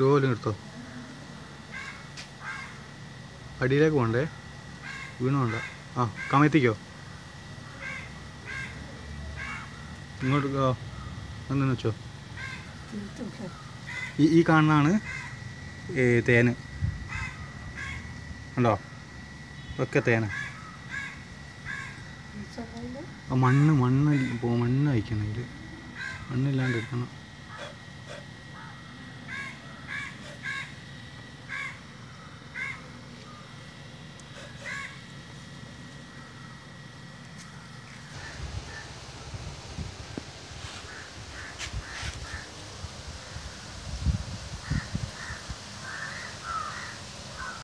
സ്ലോയിൽ നിർത്തോ അടിയിലേക്ക് പോകണ്ടേ വീണോണ്ട ആ കമത്തിക്കോ ഇങ്ങോട്ട് ആ ഒന്ന് വെച്ചോ ഈ ഈ കാണുന്നതാണ് ഏ, തേന് ഉണ്ടോ ഒക്കെ തേന ആ മണ്ണ് മണ്ണ് പോ മണ്ണ് അയക്കണം ഇതിൽ മണ്ണില്ലാണ്ട് എടുക്കണം